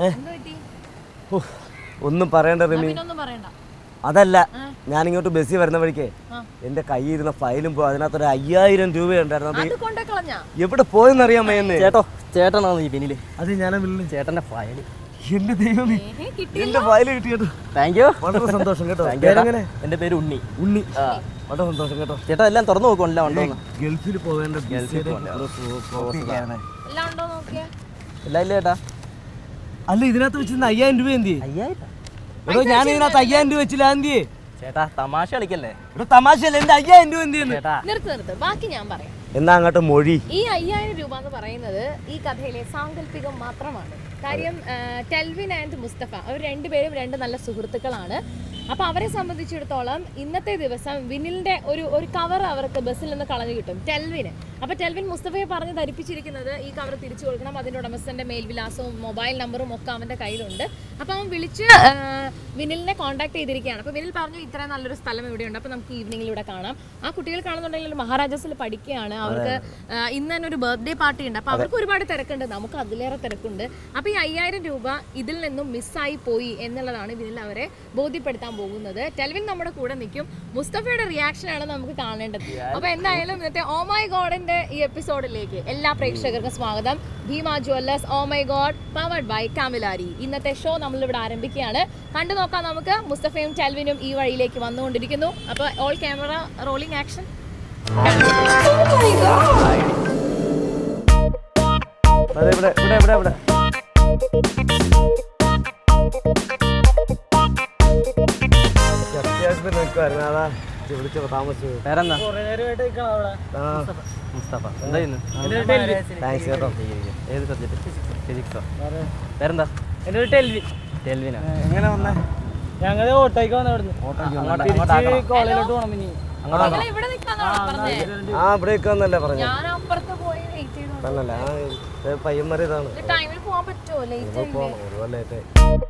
എന്ത് പറ്റി ഉഫ്, ഒന്നും പറയണ്ട റിമി പിന്നൊന്നും പറയണ്ട അതല്ല ഞാൻ ഇങ്ങോട്ട് ബസ്സിൽ വരുന്ന വഴിക്കേ ആ. എന്റെ കയ്യിൽ ഇരുന്ന ഫയലും പോയി അതിനകത്തൊരു അയ്യായിരം രൂപയുണ്ടായിരുന്നു അത് അത് കൊണ്ടേ കളഞ്ഞാ എവിടെ പോയെന്നറിയാൻ വയ്യെന്ന് ചേട്ടോ ചേട്ടനാണ് ഈ പിന്നില് അത് ഞാനാ വിളിച്ചു ചേട്ടന്റെ ഫയൽ എന്റെ ദൈവമേ ഏഹേ, കിട്ടി എന്റെ ഫയൽ കിട്ടി കേട്ടോ താങ്ക് യു വളരെ സന്തോഷം കേട്ടോ താങ്ക് യു പേരെങ്ങനെ എന്റെ പേര് ഉണ്ണി ഉണ്ണി വളരെ സന്തോഷം കേട്ടോ ചേട്ടാ എല്ലാം തുറന്നു നോക്കുമല്ലോ ഉണ്ടോന്ന് ഗൾഫിൽ പോവേണ്ട ഗൾഫിൽ വിസയുടെ ഒരു കോപ്പി കാണാൻ. എല്ലാം ഉണ്ടോ നോക്കിയാ എല്ലാം ഇല്ല ചേട്ടാ അല്ല ഇതിനകത്ത് വെച്ചിരുന്ന അയ്യായിരം രൂപ എന്തി അയ്യായിരം എടോ ഞാൻ ഇതിനകത്ത് അയ്യായിരം രൂപ വെച്ചില്ല എന്തിയേ ചേട്ടാ തമാശ കളിക്കല്ലേ ഇവിടെ തമാശയല്ല എന്റെ അയ്യായിരം രൂപ എന്ത് ചെയ്യുന്നു ചേട്ടാ നിർത്ത് നിർത്ത് ബാക്കി ഞാൻ പറയാം എന്നാ അങ്ങോട്ട് മൊഴി ഈ അയ്യായിരം രൂപ എന്ന് പറയുന്നത് ഈ കഥയിലെ സാങ്കല്പികം മാത്രമാണ് കാര്യം ആ, ടെൽവിൻ ആൻഡ് മുസ്തഫ അവർ രണ്ടുപേരും രണ്ട് നല്ല സുഹൃത്തുക്കളാണ് അപ്പോൾ അവരെ സംബന്ധിച്ചിടത്തോളം ഇന്നത്തെ ദിവസം വിനിലിന്റെ ഒരു ഒരു കവർ അവർക്ക് ബസ്സിൽ നിന്ന് കളഞ്ഞു കിട്ടും ടെൽവിന് അപ്പോൾ ടെൽവിൻ മുസ്തഫയെ പറഞ്ഞ് ധരിപ്പിച്ചിരിക്കുന്നത് ഈ കവർ തിരിച്ചു കൊടുക്കണം അതിൻ്റെ ഉടമസ്ഥന്റെ മേൽവിലാസവും മൊബൈൽ നമ്പറും ഒക്കെ അവന്റെ കയ്യിലുണ്ട് അപ്പോൾ അവൻ വിളിച്ച് ആ, വിനിലിനെ കോൺടാക്ട് ചെയ്തിരിക്കുകയാണ് അപ്പോൾ വിനിൽ പറഞ്ഞു ഇത്രയും നല്ലൊരു സ്ഥലം ഇവിടെയുണ്ട് അപ്പോൾ നമുക്ക് ഈവനിങ്ങിൽ ഇവിടെ കാണാം ആ കുട്ടികൾ കാണുന്നുണ്ടെങ്കിൽ മഹാരാജാസിൽ പഠിക്കുകയാണ് അവർക്ക് ആ, ഇന്ന് തന്നെ ഒരു ബർത്ത്ഡേ പാർട്ടി ഉണ്ട് അപ്പോൾ അവർക്ക് ഒരുപാട് തിരക്കുണ്ട് നമുക്ക് അതിലേറെ തിരക്കുണ്ട് അപ്പോൾ ഈ അയ്യായിരം രൂപ ഇതിൽ നിന്നും മിസ്സായി പോയി എന്നുള്ളതാണ് വിനിൽ അവരെ ബോധ്യപ്പെടുത്താൻ പോകുന്നത് ടെൽവിൻ നമ്മുടെ കൂടെ നിൽക്കും മുസ്തഫയുടെ റിയാക്ഷൻ ആണ് നമുക്ക് കാണേണ്ടത് അപ്പോൾ എന്തായാലും ഇന്നത്തെ ഓ മൈ ഗോഡിന്റെ ഈ എപ്പിസോഡിലേക്ക് എല്ലാ പ്രേക്ഷകർക്കും സ്വാഗതം Bhima jewellers oh my god powered by Kamilari ഇന്നത്തെ ഷോ നമ്മളിവിടെ ആരംഭിക്കുകയാണ് കണ്ടു നോക്കാം നമുക്ക് മുസ്തഫയും ടെൽവിനും ഈ വഴിയിലേക്ക് വന്നുകൊണ്ടിരിക്കുന്നു അപ്പോൾ ഓൾ ക്യാമറ റോളിംഗ് ആക്ഷൻ അതെ ഇവിടെ ഇവിടെ ഇവിടെ ഇവിടെ അത്യാവശ്യത്തിന് നിൽക്കുമായിരുന്നു അതാ വിളിച്ചപ്പോ താമസിച്ചത് പേരെന്താ ആ മുസ്തഫ എന്താ ചെയ്യുന്നു താങ്ക്സ് കേട്ടോ ഏത് സബ്ജക്ട് ഫിസിക്സോ പേരെന്താ എൻ്റെ ഒരു ടെൽവി ടെൽവിനാ എങ്ങനെ വന്നേ ഞങ്ങൾ ഓട്ടോയ്ക്ക് വന്ന ഇവിടുന്ന് അങ്ങോട്ട് തിരിച്ച് കോളേജിലോട്ട് പോകണം ഇനി നിങ്ങൾ ഇവിടെ നിൽക്കാന്നാണോ പറഞ്ഞേ ആ ഇവിടെയൊക്കെ വന്നല്ലേ പറഞ്ഞു ഞാൻ അപ്പുറത്ത് പോയി വെയിറ്റ് ചെയ്തു തന്നല്ലേ ആ ഇത് പയ്യന്മാർ ഇതാണ് ടൈമിൽ പോകാൻ പറ്റുമോ ലേറ്റ് ആയില്ലേ പോണം ഒരു കൊല്ലായിട്ടായി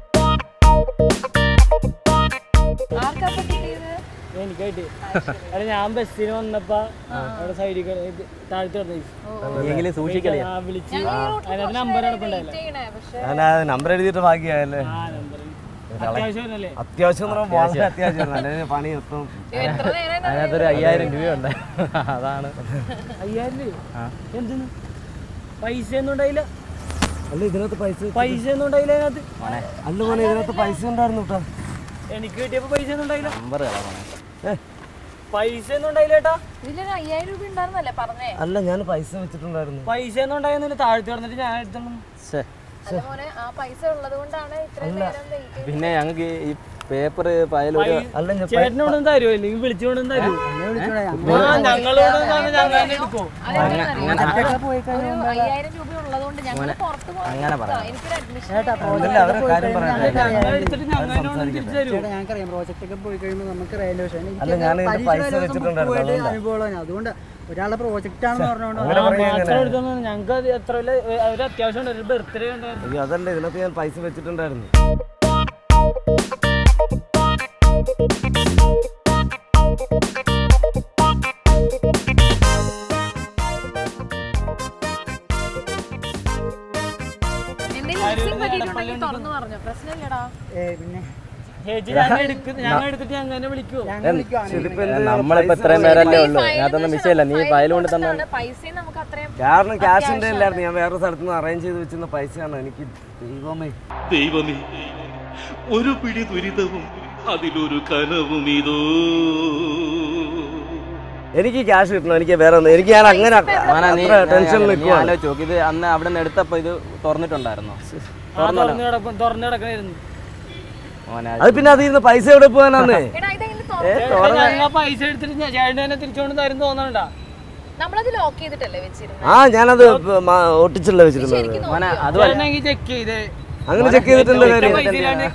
ആർക്കാ ഇപ്പൊ കിട്ടിയത് എനിക്കായിട്ട് അല്ല ഞാൻ ബസ്സിന് വന്നപ്പോ അവിടെ സൈഡിൽ താഴ്ത്തി പറഞ്ഞു നീയെങ്കിലും സൂക്ഷിക്കളി ഞാൻ വിളിച്ച് ഞങ്ങൾ ഈ റൂട്ടിൽ അതിനകത്ത് കുറച്ച് നമ്പർ നേരം എടുക്കണ്ടല്ലേ വെയിറ്റ് ചെയ്യണേ പക്ഷെ ഞാൻ ആ നമ്പർ എഴുതിയിട്ട് ബാക്കിയായല്ലേ ആ നമ്പർ അത്യാവശ്യം വരുന്നല്ലേ അത്യാവശ്യം എന്ന് പറയുമ്പോൾ വളരെ അത്യാവശ്യം അല്ലെങ്കിൽ പണി എത്തും എത്ര നേരം അതിനകത്തൊരു അയ്യായിരം രൂപയുണ്ട് അതാണ് അയ്യായിരം രൂപ ആ. എന്തിന് പൈസ ഒന്നും ഉണ്ടായില്ല അല്ല ഇതിനകത്ത് പൈസ പൈസ ഒന്നും ഉണ്ടായില്ല അതിനകത്ത് മോനെ അല്ല മോനെ ഇതിനകത്ത് പൈസ ഉണ്ടായിരുന്നു കേട്ടോ എനിക്ക് കിട്ടിയപ്പോ പൈസ ഒന്നും ഉണ്ടായില്ല നമ്പർ കളാ ഏ, പൈസ ഒന്നും ഉണ്ടായില്ല ഏട്ടാ ഇതിലൊരു അയ്യായിരം രൂപ ഉണ്ടായിരുന്നല്ലേ പറഞ്ഞേ അല്ല ഞാൻ പൈസ വെച്ചിട്ടുണ്ടായിരുന്നു പൈസ ഒന്നും ഉണ്ടായിരുന്നില്ല താഴ്ത്തി കിടന്നിട്ട് ഞാൻ എടുത്തോണ്ട് ശേ അല്ല മോനെ ആ പൈസ ഉള്ളത് കൊണ്ടാണ് ഇത്രയും നേരം വെയിറ്റ് ചെയ്തത് പിന്നെ ഞങ്ങൾക്ക് ഈ പേപ്പർ ഫയൽ ഒരു അല്ല ഞാൻ ചേട്ടനോടൊന്നും തരുമോ ഇല്ലെങ്കിൽ വിളിച്ചുകൊണ്ടും തരുമോ ആ ഞങ്ങളോട് ഞങ്ങൾ തന്നെ എടുക്കോ ഒരു അയ്യായിരം രൂപ ഉള്ളതുകൊണ്ട് ഞങ്ങൾ പുറത്ത് അങ്ങനെ പോകാൻ പറയാം എനിക്കൊരു അഡ്മിഷൻ അതല്ല അവരെ കാര്യം പറയട്ടെ ഞങ്ങൾ എടുത്തിട്ട് ഞങ്ങൾ തിരിച്ചു തരുമോ ഞങ്ങൾക്കറിയാം പ്രോജക്റ്റ് ഒക്കെ പോയി കഴിയുമ്പോൾ നമുക്ക് റെയിൽവേ സ്റ്റേഷൻ അല്ല ഞാൻ ഇതിന്റെ പൈസ വെച്ചിട്ടുണ്ടായിരുന്നു അതുകൊണ്ടാ. അനുഭവമാണ് അതുകൊണ്ട് ഒരാളെ പ്രോജക്റ്റ് ആണെന്ന് പറഞ്ഞുകൊണ്ട് അങ്ങനെ പറയാൻ മാത്രം എടുത്തൊന്നും ഞങ്ങൾക്ക് അത് എത്ര വലിയ ഒരു അത്യാവശ്യം ഉണ്ട് ഒരു ബർത്ത്ഡേ ഉണ്ടായിരുന്നു അയ്യോ അതല്ല ഇതിനകത്ത് ഞാൻ പൈസ വെച്ചിട്ടുണ്ടായിരുന്നു എന്തെങ്കിലും പറ്റിയിട്ടുണ്ടെങ്കിൽ തുറന്നു പറഞ്ഞു പ്രശ്നമില്ലടാ പിന്നെ ചേച്ചി ഞങ്ങൾ എടുക്കും ഞങ്ങൾ എടുത്തിട്ട് ഞങ്ങൾ തന്നെ വിളിക്കുവോ ഞങ്ങൾ വിളിക്കുവാണ് ഇതിപ്പോ എന്ത് നമ്മളിപ്പോ ഇത്രയും പേരല്ലേ ഉള്ളൂ അതിനകത്തൊന്നും വിഷയമില്ല നീ ഫയൽ കൊണ്ട് തന്നെ പ്രശ്നമാണ്. പൈസയും നമുക്ക് അത്രയും കാരണം ക്യാഷിന്റെ ഇല്ലായിരുന്നു ഞാൻ വേറെ സ്ഥലത്ത് നിന്ന് അറേഞ്ച് ചെയ്ത് വെച്ചിരുന്ന പൈസയാണ് എനിക്ക് ദൈവമേ ദൈവമേ ഒരു പിടി ദുരിതവും അതിലൊരു കനവും ഇതോ എനിക്ക് ക്യാഷ് കിട്ടണം എനിക്ക് വേറെ ഒന്നും എനിക്ക് ഞാൻ അങ്ങനെ മോനെ, നീ ടെൻഷനിൽ നീ നിൽക്കുവാണ് ആലോചിച്ച് നോക്ക് ഇത് അന്ന് അവിടെ നിന്ന് എടുത്തപ്പോ ഇത് തുറന്നിട്ടുണ്ടായിരുന്നോ ആ തുറന്ന് കിടക്കും തുറന്ന് കിടക്കണായിരുന്നു മോനെ അത് പിന്നെ അതിൽ നിന്ന് പൈസ എവിടെ പോകാനാന്ന് എടാ ഇതെങ്കിലും തുറന്നു ഞങ്ങൾ പൈസ എടുത്തിട്ട് ഞാൻ- ചേട്ടൻ തന്നെ തിരിച്ചുകൊണ്ട് തരും തോന്നണ്ടാ നമ്മളത് ലോക്ക് ചെയ്തിട്ടല്ലേ വെച്ചിരുന്നത് ആ ഞാനത് മ- ഒട്ടിച്ചല്ല വെച്ചിരുന്നത് ശരിക്കും മോനെ നോക്കിയോ? അതുമല്ല ചേട്ടനെങ്കിൽ ചെക്ക് ചെയ്തേ അങ്ങനെ ചെക്ക് ചെയ്തിട്ടുള്ള കാര്യം പൈസ ഇല്ലാണ്ട്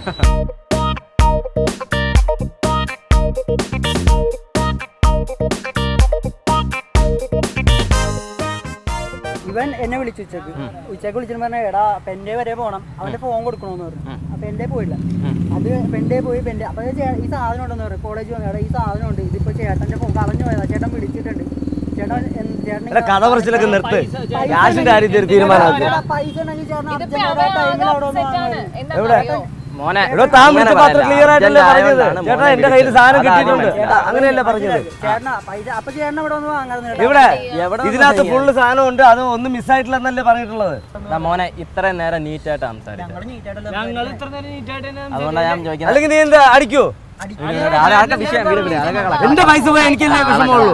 ഇവൻ എന്നെ വിളിച്ചു ഉച്ചക്ക് ഉച്ചക്ക് വിളിച്ചിട്ട് പറഞ്ഞ എടാ പെൻഡേ വരെ പോകണം അവന്റെ ഫോൺ കൊടുക്കണമെന്ന് പറഞ്ഞു അപ്പൊ പെൻഡേ പോയില്ല അത് പെൻഡേ പോയി പെൻഡേ അപ്പൊ ചേ- ഈ സാധനം ഉണ്ടെന്ന് പറയും കോളേജ് വന്നു എടാ ഈ സാധനം ഉണ്ട് ഇതിപ്പോ ചേട്ടന്റെ ഫോൺ കളഞ്ഞു പോയതാ ചേട്ടൻ വിളിച്ചിട്ടുണ്ട് ചേട്ടാ എന്ത് ചേട്ടന് എടാ കഥ പറച്ചിലൊക്കെ നിർത്ത് ക്യാഷിന്റെ കാര്യത്തിൽ ഒരു തീരുമാനമാക്കുക ചേട്ടാ, പൈസ ഉണ്ടെങ്കിൽ ചേട്ടൻ ഇതിപ്പോ അർജന്റായിട്ട് അവിടെ ടൈമിൽ അവിടെ ആധാർ ഒന്ന് സെറ്റാണ് വാങ്ങുമല്ലോ. എന്താണെന്നറിയോ മോനെ എടോ താൻ അങ്ങനെ വിളിച്ചപ്പോ അത്ര പറയല്ല. ക്ലിയർ ആയിട്ടല്ലേ അർജന്റ് പറഞ്ഞത് ആയതുകൊണ്ടാണ് ചേട്ടാ മോനെ എന്റെ കയ്യിൽ സാധനം വിളിച്ചത്. കിട്ടിയിട്ടുണ്ട് അതാണ് ചേട്ടാ, അങ്ങനെയല്ലേ പറഞ്ഞത് ചേട്ടനാ പൈസ അപ്പൊ ചേട്ടൻ ഇവിടെ ഒന്ന് വാങ്ങാറുണ്ട് ചേട്ടാ. ഇവിടെ എവിടെ ഇതിനകത്ത് ഫുള്ള് സാധനം ഉണ്ട് അത് ഒന്നും മിസ്സായിട്ടില്ലെന്നല്ലേ പറഞ്ഞിട്ടുള്ളത് ദാ മോനെ ഇത്രയും നേരം നീറ്റായിട്ട് സംസാരിച്ചത് ഞങ്ങള് നീറ്റായിട്ടല്ലോ ഞങ്ങൾ ഇത്ര നേരം നീറ്റായിട്ട് തന്നെ അതുകൊണ്ടാണ് ഞാൻ ചോദിക്കുന്നത് അല്ലെങ്കിൽ നീ എന്താ അടിക്കോ അതൊക്കെ വിഷയം വീട് വിട്, അതൊക്കെ കളയാം. എന്റെ പൈസ പോയി എനിക്കല്ലേ വിഷമമുള്ളൂ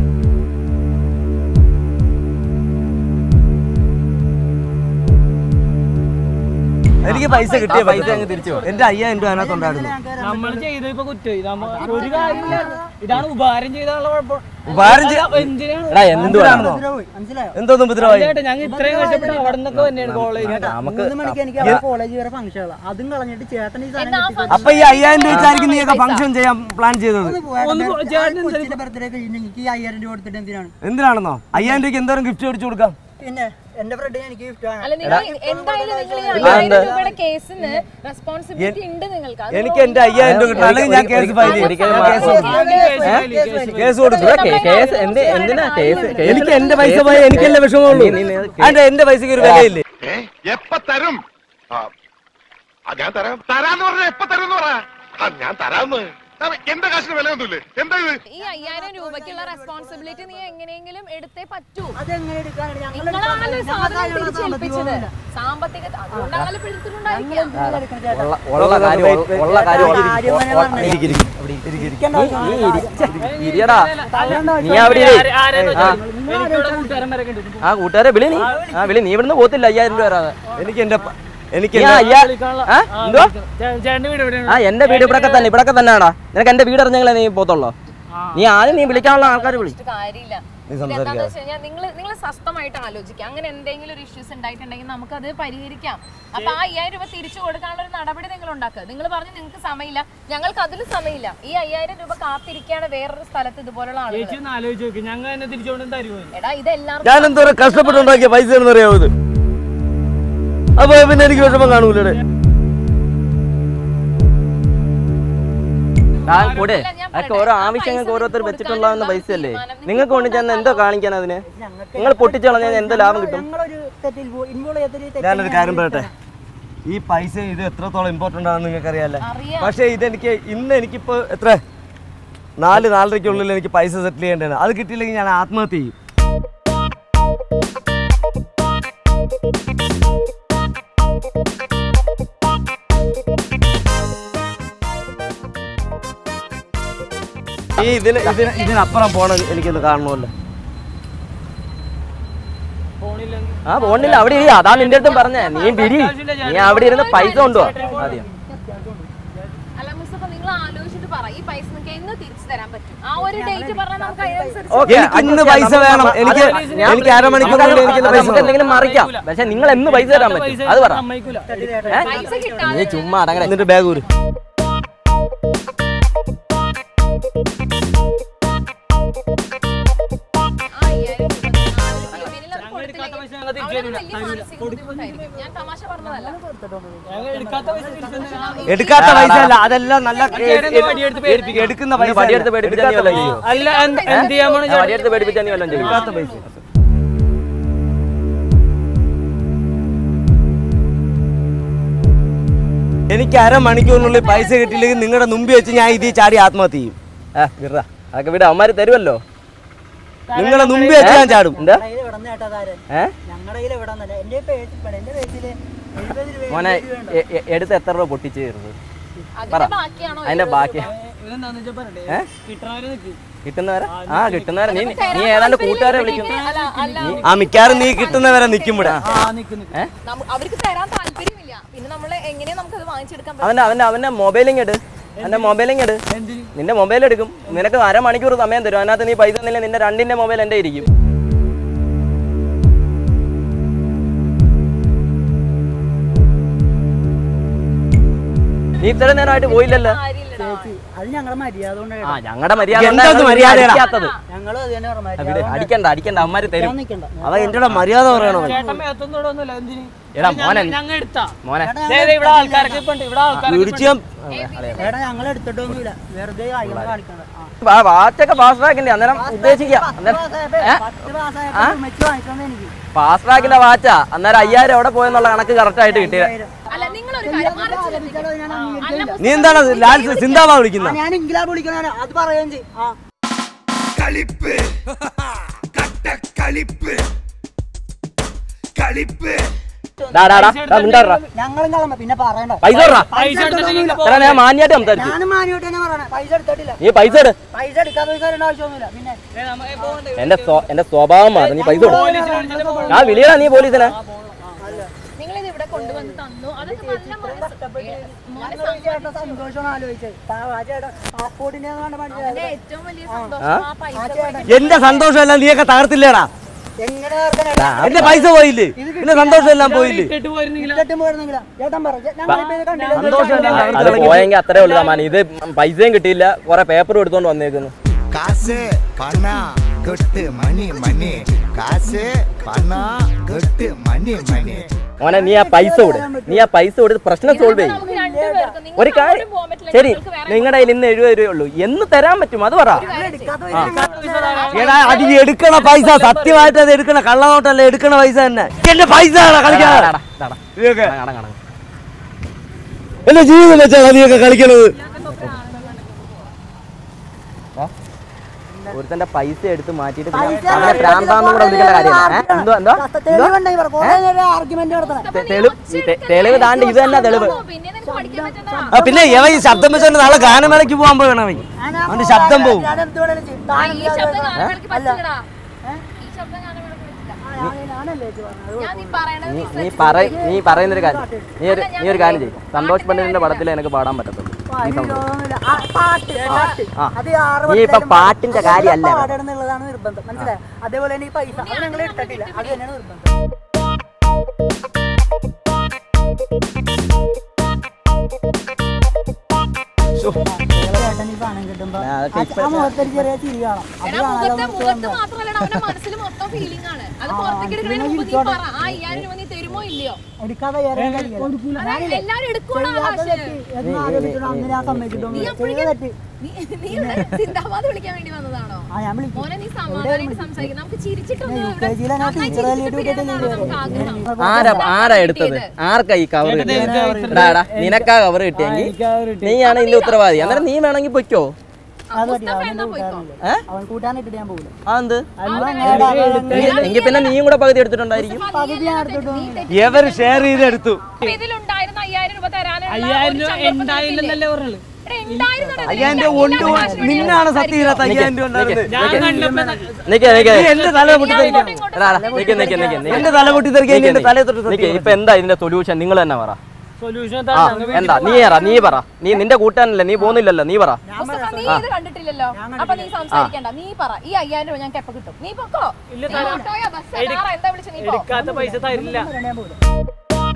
എനിക്ക് പൈസ കിട്ടിയ പൈസ അങ്ങ് തിരിച്ചു എന്റെ അയ്യായിരം രൂപ അതിനകത്തുണ്ടായിരുന്നു നമ്മൾ ചെയ്ത ഇപ്പൊ കുറ്റമായി നമ്മ ഒരു കാര്യമില്ല ഇതാണ് ഉപകാരം ചെയ്താലുള്ള കുഴപ്പം ഉപകാരം ചെയ്യ- അപ്പൊ എന്തിനാണ് എടാ എന്തുവാണെന്നോ ഉപദ്രവമായി. മനസ്സിലായോ എന്തോന്നും ഉപദ്രവായി ചേട്ടാ ഞങ്ങൾ ഇത്രയും കഷ്ടപ്പെട്ട് അവിടെ നിന്നൊക്കെ തന്നെയാണ് കോളേജ് നമുക്ക് മൂന്ന് മണിക്ക് എനിക്ക് അവിടെ കോളേജ് വരെ ഫംഗ്ഷൻ അതും കളഞ്ഞിട്ട് ചേട്ടൻ ഈ സാധനം കിട്ടി. അപ്പൊ ഈ അയ്യായിരം രൂപ വെച്ചായിരിക്കും നീയൊക്കെ ഫംഗ്ഷൻ ചെയ്യാൻ പ്ലാൻ ചെയ്തത് ഒന്ന് പോയാ ഒന്ന് പോ- ഞാൻ ചേട്ടൻ കൊച്ചിന്റെ ബർത്ത്ഡേ കഴിഞ്ഞ് എനിക്ക് ഈ അയ്യായിരം രൂപ കൊടുത്തിട്ട് എന്തിനാണ് എന്തിനാണെന്നോ അയ്യായിരം രൂപയ്ക്ക് എന്തോരം ഗിഫ്റ്റ് മേടിച്ചു കൊടുക്കാം പിന്നെ എന്റെ ഫ്രണ്ട് എനിക്ക് ഗിഫ്റ്റ് അല്ല നിങ്ങൾ എന്തായാലും നിങ്ങൾ ഈ അയ്യായിരം രൂപയുടെ കേസിന് റെസ്പോൺസിബിലിറ്റി ഉണ്ട് നിങ്ങൾക്ക് അത് എനിക്ക് എന്റെ അയ്യായിരം രൂപ കിട്ടും അല്ലെങ്കിൽ ഞാൻ കേസ് ഫയൽ ചെയ്യും ഒരിക്കലും ഞാൻ കേസ് കൊടുക്കും. കേസ് കൊടുക്കും ഇവിടെ കേ- കേസ് എന്ത് എന്തിനാ കേസ് കേസ് എനിക്ക് എന്റെ പൈസ പോയ എനിക്കല്ലേ വിഷമമുള്ളൂ നീ- നീ- അതിന്റെ എന്റെ പൈസക്ക് ഒരു വിലയില്ലേ ഏ? എപ്പ തരും ആ, ആ, ഞാൻ തരാം തരാന്ന് പറഞ്ഞ എപ്പ തരും എന്ന് പറ ആ, ഞാൻ തരാന്ന് ആ, എന്റെ കാശിന് വിലയൊന്നുമില്ലേ എന്താ ഇത് ഈ അയ്യായിരം രൂപയ്ക്കുള്ള റെസ്പോൺസിബിലിറ്റി നീ എങ്ങനെയെങ്കിലും എടുത്തേ പറ്റൂ അതെങ്ങനെ എടുക്കാനാണ് ഞങ്ങൾ നിങ്ങളാണല്ലോ ഈ സാധനം തിരിച്ചേൽപ്പിച്ചത് സാമ്പത്തിക അതുകൊണ്ടാണല്ലോ പിടിച്ചിട്ടുണ്ടായിരിക്കാം ഉള്ള ഉള്ള കാര്യം ഉള്ള- ഉള്ള കാര്യം ഉള്ള- കാര്യം തന്നെ പറഞ്ഞത്. ഇരിക്ക്, ഇരിക്ക്. ഇരിക്ക്, ഇരിക്ക്. നീ ഇരി- ഇരിയടാ നീ അവിടെ ഇരി. ആ. എനിക്കിവിടെ കൂട്ടുകാരൻ വരെ ഉണ്ട് ആ കൂട്ടുകാരെ വിളി നീ ആ വിളി നീ ഇവിടുന്ന് പോത്തില്ല അയ്യായിരം രൂപ വരാതെ എനിക്ക് എന്റെ പ- എനിക്ക് നീ ആ എന്റെ- അയ്യാ ആ എന്തോ ചേട്ടന്റെ വീട് എവിടെയാണ് ആ എന്റെ വീട് ഇവിടൊക്കെ തന്നെ ഇവിടൊക്കെ തന്നെയാടാ നിനക്ക് എന്റെ വീട് അറിഞ്ഞെങ്കിലേ നീ പോത്തുള്ളോ നീ ആദ്യം നീ വിളിക്കാനുള്ള ആൾക്കാർ വിളി ഒരു കാര്യമില്ല നീ എന്താണെന്ന് സംസാരിക്കാതെ വെച്ച് കഴിഞ്ഞാൽ നിങ്ങൾ നിങ്ങൾ സ്വസ്ഥമായിട്ട് ആലോചിക്കുക അങ്ങനെ എന്തെങ്കിലും ഒരു ഇഷ്യൂസ് ഉണ്ടായിട്ടുണ്ടെങ്കിൽ നമുക്കത് പരിഹരിക്കാം അപ്പൊ ആ അയ്യായിരം രൂപ തിരിച്ചു കൊടുക്കാനുള്ള ഒരു നടപടി നിങ്ങൾ ഉണ്ടാക്കുക നിങ്ങൾ പറഞ്ഞു നിങ്ങൾക്ക് സമയമില്ല ഞങ്ങൾക്ക് അതിലും സമയമില്ല ഈ അയ്യായിരം രൂപ കാത്തിരിക്കുകയാണ് വേറൊരു സ്ഥലത്ത് ഇതുപോലുള്ള ആളുകൾ ചേച്ചി ഒന്ന് ആലോചിച്ച് നോക്കി ഞങ്ങൾ എന്നെ തിരിച്ചുകൊണ്ട് തരുമോ എടാ ഇത് എല്ലാവർക്കും ഞാൻ എന്തോരം കഷ്ടപ്പെട്ടുണ്ടാക്കിയ പൈസ എന്നറിയാവോ ഇത് അപ്പൊ പിന്നെ എനിക്ക് വിഷമം കാണൂലേ ആ കൂടെ അല്ല, ഞാൻ അതൊക്കെ പറയട്ടെ. ഓരോ ആ ആവശ്യങ്ങൾക്ക് പൈസ ഓരോരുത്തർ നിങ്ങൾക്ക് വെച്ചിട്ടുണ്ടാകുന്ന കൊടുക്കാനുള്ള പൈസയല്ലേ തീരുമാനം നിങ്ങൾക്ക് കൊണ്ട് ചെന്ന് എന്തോ കാണിക്കാൻ അതിന് നിങ്ങൾ പൊട്ടിച്ചു കളഞ്ഞാൽ എന്ത് ലാഭം കിട്ടും ഞങ്ങളൊരു തെറ്റിൽ ഇൻവോൾവ് ചെയ്യാത്തൊരു തെറ്റിൽ ഞാനൊരു കാര്യം പറയട്ടെ ഈ പൈസ ഇത് എത്രത്തോളം ഇമ്പോർട്ടന്റ് ആണെന്ന് നിങ്ങൾക്ക് അറിയാലേ അറിയാം. പക്ഷേ ഇതെനിക്ക് ഇന്ന് എനിക്കിപ്പോ എത്ര നാല് നാലരയ്ക്കുള്ളിൽ എനിക്ക് പൈസ സെറ്റിൽ ചെയ്യേണ്ടതാണ് അത് കിട്ടിയില്ലെങ്കിൽ ഞാൻ ആത്മഹത്യ ചെയ്യും ഈ ഇതിന് ഇതിന് ഇതിനപ്പുറം പോണം എനിക്കൊന്ന് കാണണമല്ലോ ഫോണില്ലെങ്കിൽ ആ പോണില്ല അവിടെ ഇരി അതാ നിന്റെ അടുത്തും പറഞ്ഞേ നീ പിരി നീ അവിടെ ഇരുന്ന് പൈസ കൊണ്ടുവാ ആദ്യം അല്ല മുസ്തഫ നിങ്ങൾ ആലോചിച്ചിട്ട് പറ ഈ പൈസ നിങ്ങൾക്ക് എന്ന് തിരിച്ചു തരാൻ പറ്റും ആ ഒരു ഡേറ്റ് പറഞ്ഞാൽ നമുക്ക് അതിനനുസരിച്ച് ഓക്കെ ഇന്ന് പൈസ വേണം എനിക്ക് എനിക്ക് അരമണിക്കൂറിനുള്ളിൽ എനിക്ക് ഇന്ന് പൈസ നമുക്ക് എന്തെങ്കിലും മറിക്കാം പക്ഷെ നിങ്ങൾ എന്ന് പൈസ തരാൻ പറ്റും അത് പറ സമ്മതിക്കൂല ഏ? പൈസ കിട്ടാതെ നീ ചുമ്മാ അടങ്ങണേ എന്നിട്ട് ബാഗ് ഊര് ആ അയ്യായിരം രൂപ ആളുകൾക്ക് ഇവരിൽ അത് എടുക്കാത്ത പൈസ കൊടുത്തില്ലെങ്കിൽ ഞങ്ങൾ തിരിച്ചു അവരത് തരില്ല. വലിയ മാനസിക ബുദ്ധിമുട്ടായിരിക്കും. ഞാൻ തമാശ പറഞ്ഞതല്ല ഞങ്ങൾ എടുക്കാത്ത പൈസ തിരിച്ചു തന്നില്ല. എടുക്കാത്ത പൈസ അല്ല അതെല്ലാം നല്ല ചേട്ടനെ വടിയെടുത്ത് പേടിപ്പിക്കും. എടുക്കുന്ന പൈസ വടിയെടുത്ത് പേടിപ്പിച്ചാൽ നീ വല്ലതും ചെയ്യോ? അല്ല എന്ത് എന്ത് ചെയ്യാൻ പോണ ഞാൻ വടിയെടുത്ത് പേടിപ്പിച്ചാൽ നീ വല്ലതും ചെയ്യും എടുക്കാത്ത പൈസ എനിക്ക് അരമണിക്കൂറിനുള്ളിൽ പൈസ കിട്ടിയില്ലെങ്കിൽ നിങ്ങളുടെ മുമ്പിൽ വെച്ച് ഞാൻ ഇതിൽ ചാടി ആത്മഹത്യ ചെയ്യും ആ വിട അതൊക്കെ വിട അവന്മാര് തരുമല്ലോ നിങ്ങളുടെ മുമ്പിൽ വെച്ച് ഞാൻ ചാടും എന്താ കയ്യിൽ എവിടെ നിന്ന് ചേട്ടാ താരൻ ഏ ഞങ്ങളുടെ കയ്യിൽ എവിടെ നിന്നല്ല എന്റെ പേഴ്സ് എന്റെ പേഴ്സിൽ എഴുപത് രൂപ മോനെ എ- എ- എടുത്ത് എത്ര രൂപ പൊട്ടിച്ച് തരുന്നത് അതിന്റെ ബാക്കിയാണോ അതിന്റെ ബാക്കി ഇതെന്താന്ന് വെച്ചാ പറയട്ടെ കിട്ടണവരെ നിക്ക് കിട്ടുന്നവരെ ആ കിട്ടുന്നവരെ നീ നീ ഏതാണ്ട് കൂട്ടുകാരെ വിളിക്കും അല്ല അല്ല ആ മിക്കാറും നീ കിട്ടുന്നവരെ നിൽക്കും ഇവിടെ ആ നിക്ക് നിക്ക് നമ്മ- അവർക്ക് തരാൻ താല്പര്യമില്ല പിന്നെ നമ്മൾ എങ്ങനെയാ നമുക്ക് അത് വാങ്ങിച്ചെടുക്കാൻ പറ്റും അവന്റെ അവന്റെ അവന്റെ മൊബൈലിങ് എടു അവന്റെ മൊബൈലിങ് എടു എന്തിന് നിന്റെ മൊബൈൽ എടുക്കും നിനക്ക് അരമണിക്കൂർ സമയം തരും അതിനകത്ത് നീ പൈസ തന്നില്ല നിന്റെ രണ്ടിന്റെ മൊബൈൽ എന്റെ ഇരിക്കും നീ ഇത്ര നേരമായിട്ട് പോയില്ലല്ലോ കാര്യമില്ലടാ അത് ഞങ്ങളുടെ മര്യാദ കൊണ്ട് ആ ഞങ്ങളുടെ മര്യാദ എന്താ ഇത് മര്യാദയാ? അടിക്കാത്തത് ഞങ്ങൾ അത് തന്നെ പറഞ്ഞു അവിടെ മര്യാദ അടിക്കണ്ട അടിക്കണ്ട അമ്മമാര് തരും കൊണ്ട് നിൽക്കണ്ട അവ എന്റെ കൂടെ മര്യാദ പറയണോ ചേട്ടൻ മേത്തൊന്നും ഇവിടെ ഒന്നുമില്ല എന്തിന് എടാ മോനെ ഞങ്ങൾ എടുത്താ മോനെ ദേ, ദേ, ഇവിടെ ആൾക്കാരൊക്കെ ഇപ്പൊ ഉണ്ട് ഇവിടെ ആൾക്കാരൊക്കെ ഇപ്പൊ ഇടിച്ചും ചേട്ടാ ഞങ്ങൾ എടുത്തിട്ടൊന്നുമില്ല വെറുതെ ആയിരം കാണിക്കണ്ട ആ. വാ- വാച്ചൊക്കെ ഫാസ്റ്റ് ട്രാക്കിന്റെ അന്നേരം ഉദ്ദേശിക്കാം അന്നേരം പത്ത് മാസമായപ്പോ ഉമ്മച്ചി വാങ്ങിച്ചു എനിക്ക് ഫാസ്റ്റ് ട്രാക്കിന്റെ വാച്ചാ അന്നേരം അയ്യായിരം എവിടെ പോയെന്നുള്ള കണക്ക് കറക്റ്റ് ആയിട്ട് കിട്ടിയത് അല്ല നിങ്ങളൊരു കാര്യം മറിച്ച് ചിന്തിക്ക്. ഞാൻ അല്ല, നീ എന്താണ് ലാൽ സിന്താബാ വിളിക്കുന്ന ഞാൻ ഇംഗ്ലാ വിളിക്കണ അത് പറയുകയും ചെയ്യും ആ കളിപ്പ് കട്ട കളിപ്പ് കളിപ്പ് ഡാ ഡാ ഡാ ഡാ മിണ്ടാടാ ഞങ്ങളും കളമ്പ പിന്നെ പറയണ്ട പൈസ ഇടറാ പൈസ എടുത്തിട്ടില്ല എടാ ഞാൻ മാന്യായിട്ട് സംസാരിച്ചു ഞാനും മാനിയോട്ട് തന്നെ പറയണേ പൈസ എടുത്തിട്ടില്ല നീ പൈസ ഇട് പൈസ എടുക്കാൻ പൈസ തരേണ്ട ആവശ്യമൊന്നുമില്ല പിന്നെ എന്റെ സ്വ- എന്റെ സ്വഭാവം മാറി നീ പൈസ ഇട് ഞാൻ വിളിയടാ നീ പോലീസിനെ നിങ്ങളിത് ഇവിടെ കൊണ്ടുവന്ന് തന്നു അതൊക്കെ നല്ല മനസ്സ്. ഏ, മോനെ ഞങ്ങൾ ചേട്ടൻ സന്തോഷമാണ് ആലോചിച്ചത് പാ- ആ ചേട്ടൻ പാസ്പോർട്ടിന്റെ കണ്ട് അതിന്റെ പഠിച്ചത് ഏറ്റവും വലിയ സന്തോഷം ആ പൈസ എന്റെ സന്തോഷം എല്ലാം നീയൊക്കെ തകർത്തില്ലേടാ എങ്ങനെ തീർക്കാനാ? എന്റെ പൈസ പോയില്ലേ എന്റെ സന്തോഷം എല്ലാം പോയില്ലേ ഇട്ടിട്ട് പോയിരുന്നെങ്കിൽ ഇട്ടിട്ടും പോയിരുന്നെങ്കിലാ. ചേട്ടൻ പറ ഞങ്ങളിപ്പോ ഇത് കണ്ടില്ല സന്തോഷം എല്ലാം അത് തകർത്ത് പോയെങ്കിൽ അത്രേ ഉള്ളൂ സമാനം ഇത് പൈസയും കിട്ടിയില്ല കുറെ പേപ്പറും എടുത്തോണ്ട് വന്നേക്കുന്നു കാശ് പണ കൊട്ട് മണി മണി കാശ് പണ കൊട്ട് മണി മണി മോനെ നീ ആ പൈസ കൊടു നീ ആ പൈസ കൊടുത്ത് പ്രശ്നം സോൾവ് ചെയ്യും നമുക്ക് രണ്ടുപേർക്കും നിങ്ങൾക്ക് ഒരു കാര്യം അങ്ങോട്ടും പോകാൻ പറ്റില്ല ശരി നിങ്ങൾക്ക് വേറെ നിങ്ങളുടെ കയ്യിൽ ഇന്ന് എഴുപത് രൂപയേ ഉള്ളൂ എന്ന് തരാൻ പറ്റും അത് പറ എടാ അത് ഈ എടുക്കണ പൈസ സത്യമായിട്ട് അത് എടുക്കണ കള്ളനോട്ടല്ല എടുക്കണ പൈസ തന്നെ എന്റെ പൈസ കളിക്കാതെ ടാടാ, ടാടാ. നീയൊക്കെ കട, കട, കട. എന്റെ ജീവിതം വെച്ചാ നീയൊക്കെ കളിക്കണത് ഒരുത്തന്റെ പൈസ എടുത്ത് മാറ്റിയിട്ട് പിന്നെ അവനെ പ്രാന്താന്നും കൂടെ വിളിക്കേണ്ട കാര്യമില്ല ഏ? എന്തോ എന്തോ തെളിവുണ്ടെങ്കിൽ പറ കുറേ നേരം ആർഗ്യുമെന്റ് നടത്തണം തെ- തെളിവ് തെ- തെളിവ് താണ്ട് ഇത് തന്നെ തെളിവ് പിന്നെ നിനക്ക് പഠിക്കാൻ പറ്റുന്നതാ ആ പിന്നെ ഇവ ഈ ശബ്ദം വെച്ചോണ്ട് നാളെ ഗാനമേളയ്ക്ക് പോകാൻ പോകണം അവൻ അവന്റെ ശബ്ദം പോവും ഞാൻ എന്ത് വേണേലും ചെയ്യും. ആ, താൻ ഈ എന്ത് ശബ്ദം വേണേലും- കാണുമ്പോഴേക്ക് പറ്റില്ലടാ ഈ ശബ്ദം കാണുമ്പോഴേക്ക് പറ്റില്ല ആ, ഞാൻ- ഞാനല്ലേ ചേച്ചി പറഞ്ഞത്. ഞാൻ നീ പറയണത് നീ നീ പറ നീ പറയുന്നൊരു കാര്യം നീ ഒരു നീ ഒരു കാര്യം ചെയ്യും സന്തോഷ് പണ്ഡിതിന്റെ പടത്തിൽ എനിക്ക് പാടാൻ പറ്റത്തുള്ളൂ ആ, ഈ ലോകമൊന്നുമില്ല. ആ, പാട്ട് പാട്ട് ആ. അത് ഈ ആറ് നീ ഇപ്പൊ പത്തിലും പാട്ടിന്റെ അത് കാര്യമല്ല എല്ലാം പാടണം എന്നുള്ളതാണ് നിർബന്ധം മനസ്സിലായോ അതേപോലെ തന്നെ ഈ പൈസ അത് ഞങ്ങൾ ഇട്ടിട്ടില്ല അത് തന്നെയാണ് നിർബന്ധം ചേട്ടൻ ഈ സാധനം കിട്ടുമ്പോ ആ, അതൊക്കെ ആ- ആ മുഖത്തൊരു ചെറിയ ചിരി കാണാം അത് എടാ, കാണാൻ മുഖത്തെ നമുക്ക് മുഖത്ത് മാത്രമല്ല അവന്റെ മനസ്സിൽ മൊത്തം ഫീലിംഗ് ആണ് അത് പുറത്തേക്ക് എടുക്കുന്നതിന് മുമ്പ് നീ പറ ആ അയ്യായിരം രൂപ നീ തരുമോ ഇല്ലയോ എടുക്കാതെ വേറെ കളിക്കില്ല. അതായത് എല്ലാരും എടുക്കുവാണ് ആ ചെയ്യാത്ത കാശ് തെറ്റ് എന്ന് ആലോചിച്ചിട്ട് അന്ന് ഞാൻ സമ്മതിച്ചിട്ടൊന്നുമില്ല. ചെയ്ത തെറ്റ്. നീ നീ ഇവിടെ സിന്ദാബാദ് വിളിക്കാൻ വേണ്ടി വന്നതാണോ ആ, ഞാൻ വിളിക്കും. മോനെ നീ സമാധാനമായിട്ട് സംസാരിക്കും നമുക്ക് ചിരിച്ചിട്ടൊന്ന് യു ഇവിടെ കെ ജിയിലെ ഞാൻ നന്നായി ടീച്ചറെ ചിരിച്ചിട്ട് വിട്ടിട്ട് പിരിയാനാണ് നമുക്ക് ആഗ്രഹം ആരാ ആരാ എടുത്തത് ആർക്കാ ഈ കവർ കിട്ടിയത് എടാ, നിനക്കാ കവർ കിട്ടിയെങ്കിൽ നീയാണ് ഇതിന്റെ ഉത്തരവാദി അന്നേരം നീ വേണമെങ്കിൽ പൊയ്ക്കോ അത് മതി, മുസ്തഫ അവന്റെ എന്നാ പോയിക്കോ കൂട്ടുകാരനല്ലേ. അവൻ കൂട്ടാനിട്ടിട്ട് ഞാൻ പോകില്ല ആ എന്ത് അല്ല എങ്കിൽ പിന്നെ നീയും കൂടെ പകുതി എടുത്തിട്ടുണ്ടായിരിക്കും പകുതി ഞാൻ എടുത്തിട്ട് പോകും. ഇവർ ഷെയർ ചെയ്തെടുത്തു അപ്പൊ ഇതിലുണ്ടായിരുന്ന അയ്യായിരം രൂപ തരാനുള്ള അയ്യായിരം ഒരു രൂപ ചങ്കൂറ്റം ഉണ്ടായില്ലെന്നല്ലേ പറഞ്ഞത് എടാ, ഉണ്ടായിരുന്നെടാ. അയ്യായിരം രൂപ ഉണ്ട് നിന്നാണ് സത്യം ഇതിനകത്ത് അയ്യായിരം രൂപ ഉണ്ടായിരുന്നത് ഞാൻ കണ്ടപ്പോ നിക്ക് നിക്ക് നീ എന്റെ തല പൊട്ടിത്തെറിക്കാൻ എടാ, എടാ, നിക്ക് നിക്ക് നിക്ക് നിക്ക്. എന്റെ തല പൊട്ടിത്തെറിക്കാൻ നിക്ക് എന്റെ നിക്ക്. തലയെ തൊട്ട് നിക്ക്, സത്യം ഇപ്പൊ എന്താ ഇതിന്റെ സൊല്യൂഷൻ നിങ്ങൾ തന്നെ പറ സൊല്യൂഷൻ ആ എന്താ നീ പറ നീ പറ നീ നിന്റെ കൂട്ടാനല്ലേ നീ പോകുന്നില്ലല്ലോ നീ പറ മുസ്തഫ, നീ ഇത് കണ്ടിട്ടില്ലല്ലോ അപ്പൊ നീ സംസാരിക്കണ്ട നീ പറ ഈ അയ്യായിരം രൂപ ഞങ്ങൾക്ക് എപ്പോ കിട്ടും നീ പൊക്കോ നീ ഓട്ടോയോ ബസ്സോ കാറോ എന്താ വിളിച്ച നീ പോ എടുക്കാത്ത പൈസ തരില്ല ഞാൻ പോകില്ല.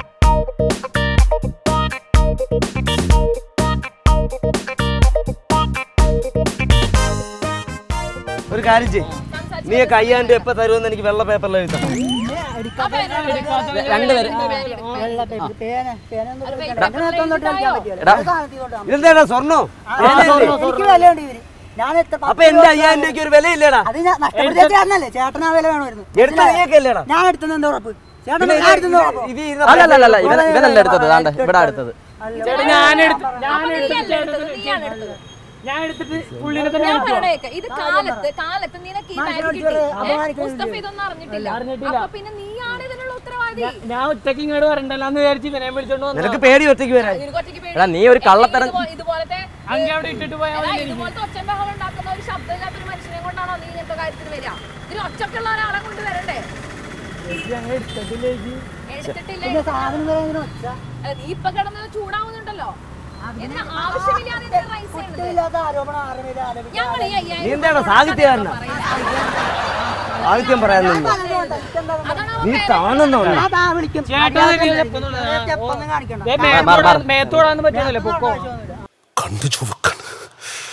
ഒരു കാര്യം ചെയ്യ് നീ ഒക്കെ അയ്യായിരം രൂപ എപ്പോ തരുമെന്ന് എനിക്ക് വെള്ള പേപ്പറിൽ എഴുതണം പിന്നെ എടുക്കാത്ത രണ്ടുപേര് വെള്ള പേപ്പർ, പേന, പേന ഒന്നും എടുക്കണ്ട. എന്റെ നേരത്തൊന്നും തൊട്ട് കളിക്കാൻ പറ്റില്ല. എടാ. ഒരു സാധനത്തിൽ തൊട്ടാ മതി. ഇതെന്താ സ്വർണ്ണോ ആ, എനിക്ക് വിലയുണ്ട് ഇതിന്. ഞാൻ എത്ര പത്ത് അപ്പൊ എന്റെ അയ്യായിരം രൂപയ്ക്ക് ഒരു വിലയില്ലേടാ അത് ഞാൻ നഷ്ടപ്പെടുത്തിയ ചേട്ടനല്ലേ ചേട്ടന് ആ വില വേണമായിരുന്നു എടുത്ത നീയൊക്കെ അല്ലേടാ ഞാൻ എടുത്തത് എന്താ ഉറപ്പ് ചേട്ടൻ ഞാൻ എടുത്തത് ഉറപ്പ് ഇത് അല്ല അല്ല അല്ല ഇവൻ ഇവനല്ല എടുത്തത് ദാണ്ട് ഇവിടെ അടുത്തത് ചേട്ടാ ഞാൻ എടുത്ത് ഞാൻ അപ്പൊ നീ എടുത്തിട്ട് അല്ല എടുത്തത്, നീയാണ് എടുത്തത്. ഞാൻ എടുത്തിട്ട് പുള്ളിനെ തന്നെ ഞാൻ പറയണേക്ക് ഇത് കാലത്ത് കാലത്ത് നിനക്ക് ഈ കാര്യം കിട്ടി ഏ, മുസ്തഫ ഇതൊന്നും അറിഞ്ഞിട്ടില്ല അപ്പൊ പിന്നെ നീയാണ് ഇതിനുള്ള ഉത്തരവാദി ഞാൻ ഒറ്റയ്ക്ക് ഇങ്ങോട്ട് വരണ്ടല്ലോ വിചാരിച്ച് ഇവനെ വിളിച്ചോണ്ട് വന്നു നിനക്ക് പേടി ഒറ്റയ്ക്ക് വരാൻ നിനക്ക് ഒറ്റയ്ക്ക് പേടി- എടാ നീ ഒരു കള്ളത്തരം ഇതുപോ- ഇതുപോലത്തെ അങ്ങ് അവിടെ ഇട്ടിട്ട് പോയാൽ എടാ, മതി ഇതുപോലത്തെ ഒച്ചയും ബഹളം ഉണ്ടാക്കുന്ന ഒരു ശബ്ദമില്ലാത്ത ഒരു മനുഷ്യനെ കൊണ്ടാണോ നീ ഇങ്ങനത്തെ കാര്യത്തിന് വരിക ഇതിന് ഒച്ചക്കുള്ള ഒരാളെ കൊണ്ട് വരണ്ടേ ഞങ്ങൾ എടുത്തിട്ടില്ല ചേച്ചി എടുത്തിട്ടില്ലേ പിന്നെ സാധനം വരെ ഇതിന് ഒച്ച അല്ല, നീ ഇപ്പൊ കിടന്ന് ചൂടാവുന്നുണ്ടല്ലോ എന്തിനാ ആവശ്യമില്ലാതെ ഇതിനെ റൈസ് ചെയ്യുന്നത് ഇല്ലാത്ത ആരോപണം ആരുടെ മേലും ആരോപിക്കാൻ ഞങ്ങൾ ഈ അയ്യായിരം നീ എന്താണോ സാഹിത്യകാരനാ സാഹിത്യം പറയാൻ നിന്ന് അതാണ് നീ കാണുന്നോ ഞാൻ താ വിളിക്കും ചേട്ടാ ഇത് എപ്പോന്നുള്ളതാ? സ്റ്റെപ്പൊന്നും കാണിക്കണ്ട ദേ മേത്തോടാ- മേത്തോടാന്ന് പറ്റുന്നില്ല പൊക്കോ കണ്ണു ചുവക്കാണ്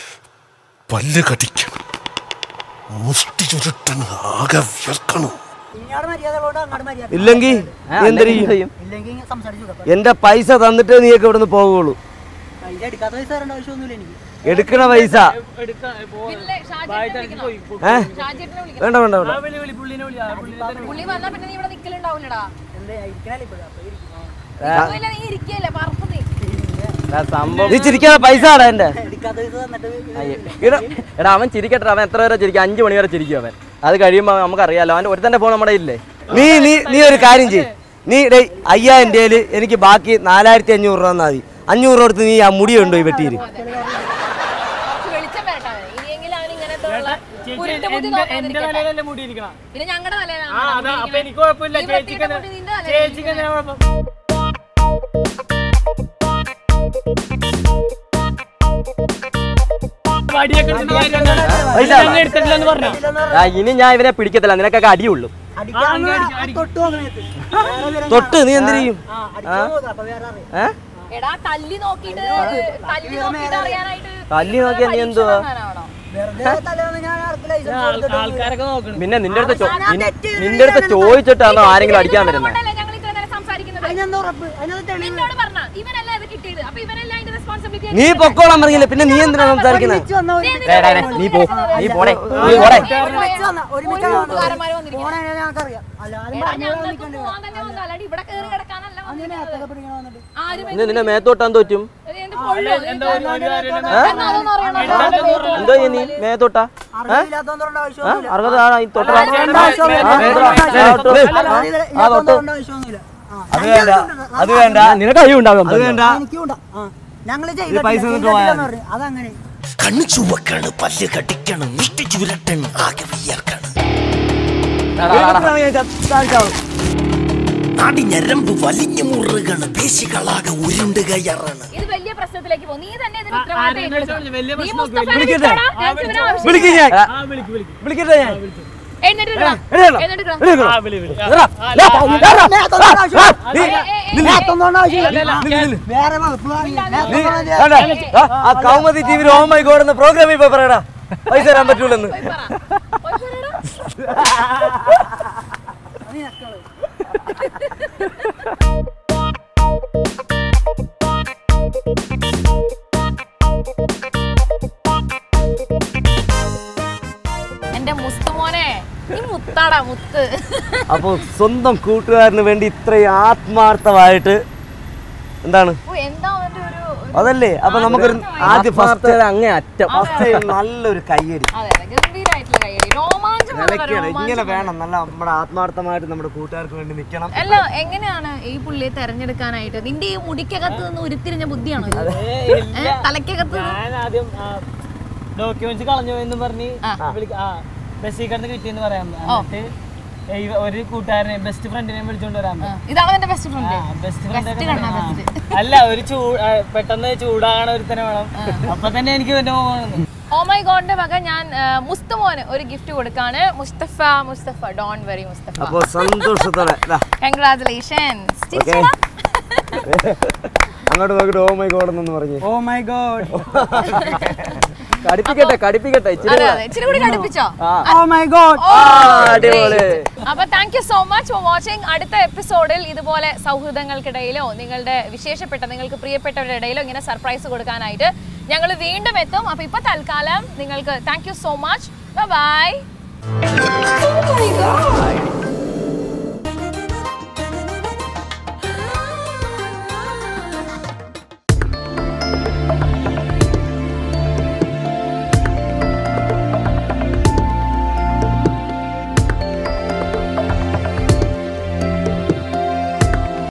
പല്ല് കടിക്കണം മുഷ്ടി ചുരുട്ടണം ആകെ വിയർക്കണം ഇങ്ങോട്ട് മര്യാദ ഉള്ളതുകൊണ്ട് അങ്ങോട്ട് മര്യാദ ഇല്ലെങ്കിൽ ആ, നീ എന്തൊരു അല്ലെങ്കിൽ ചെയ്യും ഇല്ലെങ്കിൽ ഇങ്ങനെ സംസാരിച്ചു കൊടുക്കാം എന്റെ പൈസ തന്നിട്ടേ നീയൊക്കെ ഇവിടുന്ന് പോകുള്ളൂ അതിന്റെ എടുക്കാത്ത പൈസ തരേണ്ട ആവശ്യമൊന്നുമില്ല എനിക്ക് എടുക്കണ പൈസ എടുക്കാം പോ പിന്നെ ഷാജിയേട്ടനെ വിളിക്കണോ? ഏ ഷാജിയേട്ടനെ വിളിക്കണം. വേണ്ട വേണ്ട വേണ്ട ആ വിളി വിളി പുള്ളിനെ വിളി ആ പുള്ളിനെ തന്നെ വിളി. പുള്ളി വന്നാ പിന്നെ നീ ഇവിടെ നിക്കലുണ്ടാവൂലടാ എന്താ ഇരിക്കണല്ലേ ഇപ്പോഴും അപ്പൊ ഇരിക്കും ഇല്ല, നീ ഇരിക്കല്ലേ പറപ്പ് നീ എടാ, സംഭവം നീ ചിരിക്കാതെ പൈസ ആടാ എന്റെ എടുക്കാത്ത പൈസ തന്നിട്ട് അയ്യ. എടാ എടാ അവൻ ചിരിക്കട്ടെ അവൻ എത്ര വരെ ചിരിക്കും അഞ്ച് മണി വരെ ചിരിക്കും അവൻ അത് കഴിയുമ്പോൾ നമുക്കറിയാലോ അവൻ്റെ ഒരു തന്നെ ഫോൺ നമ്മുടെ ഇല്ലേ നീ നീ നീ ഒരു കാര്യം ചെയ്യ് നീ ഡേ അയ്യായിരം രൂപയില് എനിക്ക് ബാക്കി നാലായിരത്തി അഞ്ഞൂറ് രൂപ തന്നാൽ മതി അഞ്ഞൂറ് രൂപ കൊടുത്ത് നീ ആ മുടി കൊണ്ടുപോയി വെട്ടിയിര് കുറച്ച് വെളിച്ചം വരട്ടെ അവന്. ഇനിയെങ്കിലും അവൻ ഇങ്ങനത്തെ ഉള്ള ചേച്ചി കുരുട്ട് ബുദ്ധി എന്റെ എന്റെ നോക്കാതിരിക്കട്ടെ. തലയിലല്ലേ മുടി ഇരിക്കണം പിന്നെ ഞങ്ങളുടെ തലയിലാണ് ആ അതാ അപ്പൊ എനിക്ക് കുഴപ്പമില്ല ഈ ചേച്ചിക്ക് വൃത്തികെട്ട എന്തിനാ- മുടി നിന്റെ തലയിലാ ചേച്ചിക്ക് എന്തിനാ കുഴപ്പം വടിയൊക്കെ എടുത്തിട്ട് കാര്യം എന്താണ്? പൈസ ഞങ്ങൾ എടുത്തിട്ടില്ലെന്ന് പറഞ്ഞോ ആ, ഇനി ഞാൻ ഇവനെ പിടിക്കത്തില്ല നിനക്കൊക്കെ അടിയുള്ളൂ അടിക്കാൻ തൊട്ട് നോക്കണേത്ത് വേറെ വിവരം തൊട്ട് നീ എന്ത് ചെയ്യും ആ അടിക്കാൻ നോക്കാം അപ്പൊ വേറെ അറിയാം ഏഹ് എടാ തല്ലി നോക്കിയിട്ട് തല്ലി നോക്കിയിട്ട് അറിയാനായിട്ട് തല്ലി നോക്കിയാ നീ എന്തുവാ കാണാനാണോ? വെറുതെ തലേന്ന് ഞാൻ ആർക്ക് ലൈസൻസ് കൊടുത്തിട്ട് ആൾക്കാരൊക്കെ നോക്കണം പിന്നെ നിന്റെ അടുത്ത് ചോ- ഞാൻ നിൻ- തെറ്റ് ചെയ്തില്ല, നിന്റെ അടുത്ത് ഞാൻ ചോദിച്ചിട്ടാണോ ആരെങ്കിലും അടിക്കാൻ വരുന്നത് അതുകൊണ്ടല്ലേ ഞങ്ങൾ ഇത്ര നേരം സംസാരിക്കുന്നത് അതിനെന്താ ഉറപ്പ് അതിനകത്ത് തെളിവ് നിന്നോട് പറഞ്ഞ ഇവനല്ല ഇത് കിട്ടിയത് അപ്പൊ ഇവനല്ല അതിന്റെ റെസ്പോൺസിബിലിറ്റി നീ പൊക്കോളാൻ പറഞ്ഞില്ലേ പിന്നെ നീ എന്തിനാ സംസാരിക്കുന്നത് ഒരുമിച്ച് വന്ന ഒരു ഡേ, ഡേ, ഡേ, നീ പോ നീ പോടെ നീ പോടെ ഒരുമിച്ച് വന്ന ഒരുമിച്ച് വന്ന കൂട്ടുകാരന്മാര് വന്നിരിക്കുന്നു. പോണേ ഞങ്ങൾക്കറിയാം അല്ലാതെ എടാ പറഞ്ഞു ഞങ്ങൾക്ക് നിൽക്കണ്ടേ പോവാൻ തന്നെ വന്നതല്ല. അടി ഇവിടെ കേറി കിടക്കാനല്ല അങ്ങനെ വന്നത്. അത്തൊക്കെ പിടിക്കണ വന്നിട്ട് ആരും ഇന്ന് നിന്നെ മേത്തോട്ടാൻ തോറ്റും ഇത് എന്ത് പൊള്ളു? ഇത് എന്തോ ഒരു ഒരു കാര്യം എന്നാ അതൊന്നും അറിയണോ? എന്തോ ചെയ്യും നീ മേത്തോട്ടാ അറിവില്ലാത്തോണ്ട് ആ ആവശ്യമൊന്നുമില്ല അറുപത് ആണോ ഈ തൊട്ടാ അറിവില്ലാത്തോണ്ട് ആവശ്യമൊന്നുമില്ല. ആ, തൊട്ടാ. ആ, തൊട്ട്. അല്ല, അറിവില്ലാത്തോണ്ട് ആവശ്യമൊന്നുമില്ല ആ, അത് വേണ്ട അത് വേണ്ട ആ, നിനക്ക് അയ്യോ ഉണ്ടാവും അത് വേണ്ട എനിക്കും ഉണ്ടാ ആ ഞങ്ങള് ഇത് പൈസ തന്നിട്ട് പോയാൽ മതി. അതങ്ങനെ കണ്ണു ചുവക്കാണ് പല്ല് കടിക്കണം മുഷ്ടി ചുരുട്ടണം ആകെ വിയർക്കണം നാടി ഞരമ്പ് വലിഞ്ഞു മുറുകണ് പേശികളാകെ ഉരുണ്ട് കയറണം ഇത് വലിയ പ്രശ്നത്തിലേക്ക് പോകും നീ തന്നെ ഇതിന് ആ, ഉത്തരവാദിത്തം ആരെയും ഏറ്റെടുക്കണം. വിളിച്ചോ, വലിയ നീ പ്രശ്നം മുസ്തഫയെ വിളിക്കട്ടെ? വിളിച്ചോടാ. ഞങ്ങൾക്ക് ഇവനെ ആവശ്യമില്ല. വിളിക്കും ഞാൻ ആ വിളിക്ക് വിളിക്ക് വിളിക്കട്ടെ ഞാൻ എഴുന്നേറ്റ് നിൽക്കടാ. എഴുന്നേൽക്കണം. എഴുന്നേറ്റ് നിൽക്കടാ. എഴുന്നേൽക്കണം. ആ വിളി വിളി ആ, എടാ, ആ, ലാ, ആ, ലാ, ലാ, മേത്തൊന്നും ലാ, ആവശ്യമില്ല. ലാ, നീ- ഏ, ഏ, ഏ, മേത്തൊന്നും ആവശ്യമില്ല നില്ല്, നില്ല്. വേറെ വകുപ്പ് വാങ്ങി. നീ- മേത്തൊന്നും ആവശ്യമില്ല. വേണ്ട. ആ, ആ കൗമതി ടി വിയിൽ ഓമൈ ഗോഡ് എന്ന പ്രോഗ്രാമിൽ പോയി പറയടാ പൈസ തരാൻ പറ്റൂലെന്ന് പോയി പറ. പോയി പറയടാ. നീ നക്കള്. എന്റെ മുസ്തുമോനെ നീ മുത്താടാ മുത്ത് അപ്പോൾ സ്വന്തം കൂട്ടുകാരന് വേണ്ടി ഇത്രയും ആത്മാർത്ഥമായിട്ട് എന്താണ് ഓ, എന്താ അവന്റെ ഒരു ഒരു- അതല്ലേ അപ്പൊ നമുക്കൊരു ആദ്യം ഫസ്റ്റ് ആത്മാർത്ഥത അങ്ങേ അറ്റം ഫസ്റ്റ് നല്ലൊരു കയ്യടി അതെ അതെ ഗംഭീരായിട്ടുള്ള കൈയടി രോമാഞ്ചമുള്ള നിലയ്ക്കാണ് ഇങ്ങനെ രോമാഞ്ചം വേണം നല്ല നമ്മുടെ ആത്മാർത്ഥമായിട്ട് നമ്മുടെ കൂട്ടുകാർക്ക് വേണ്ടി നിൽക്കണം അല്ല എങ്ങനെയാണ് ഈ പുള്ളിയെ തെരഞ്ഞെടുക്കാനായിട്ട് നിന്റെ ഈ മുടിക്കകത്ത് നിന്ന് ഉരുത്തിരിഞ്ഞ ബുദ്ധിയാണോ ഇത്? ഏ, തലയ്ക്കകത്ത് നിന്ന്? ഞാൻ ആദ്യം ഡോക്യുമെന്റ്സ് കളഞ്ഞു എന്ന് പറഞ്ഞ് ആ. വിളിക്ക- ആ ബസ്സിൽ കിടന്ന് കിട്ടിയെന്ന് പറയാം എന്നിട്ട് ഈ ഒരു കൂട്ടുകാരനെ ബെസ്റ്റ് ഫ്രണ്ടിനെ വിളിച്ചോണ്ട് വരാൻ ആ, ഇതാണ് എന്റെ ബെസ്റ്റ് ഫ്രണ്ട് ബെസ്റ്റ് Best കണ്ണാ best. ഫ്രണ്ട് അല്ല ഒരു ചൂ ആ, പെട്ടെന്ന് ചൂടാകണ ഒരുത്തനെ വേണം അപ്പൊ തന്നെ എനിക്ക് എന്റെ മോഹം ഓ മൈ ഗോഡിന്റെ വക ഞാൻ ആ, മുസ്തമോന് ഒരു ഗിഫ്റ്റ് കൊടുക്കാണ് മുസ്തഫ മുസ്തഫ ഡോൺ വെറി മുസ്തഫ അപ്പോൾ സന്തോഷത്തോടെ ദാ, കൺഗ്രാചുലേഷൻസ് Okay. അങ്ങോട്ട് നോക്കിട്ട് ഓ മൈ ഗോഡ് എന്നൊന്ന് പറഞ്ഞു ഓ മൈ ഗോഡ് കടിപ്പിക്കട്ടെ കടിപ്പിക്കട്ടെ ഇച്ചിരി അതെ അതെ ഇച്ചിരി കൂടി കടുപ്പിച്ചോ ഓ മൈ ഗോഡ് ഓ, അടിപൊളി. great. അപ്പൊ thank you so much for watching അടുത്ത എപ്പിസോഡിൽ ഇതുപോലെ സൗഹൃദങ്ങൾക്കിടയിലോ നിങ്ങളുടെ വിശേഷപ്പെട്ട നിങ്ങൾക്ക് പ്രിയപ്പെട്ടവരുടെ ഇടയിലോ ഇങ്ങനെ സർപ്രൈസ് കൊടുക്കാനായിട്ട് ഞങ്ങൾ വീണ്ടും എത്തും അപ്പൊ ഇപ്പൊ തൽക്കാലം നിങ്ങൾക്ക് thank you so much by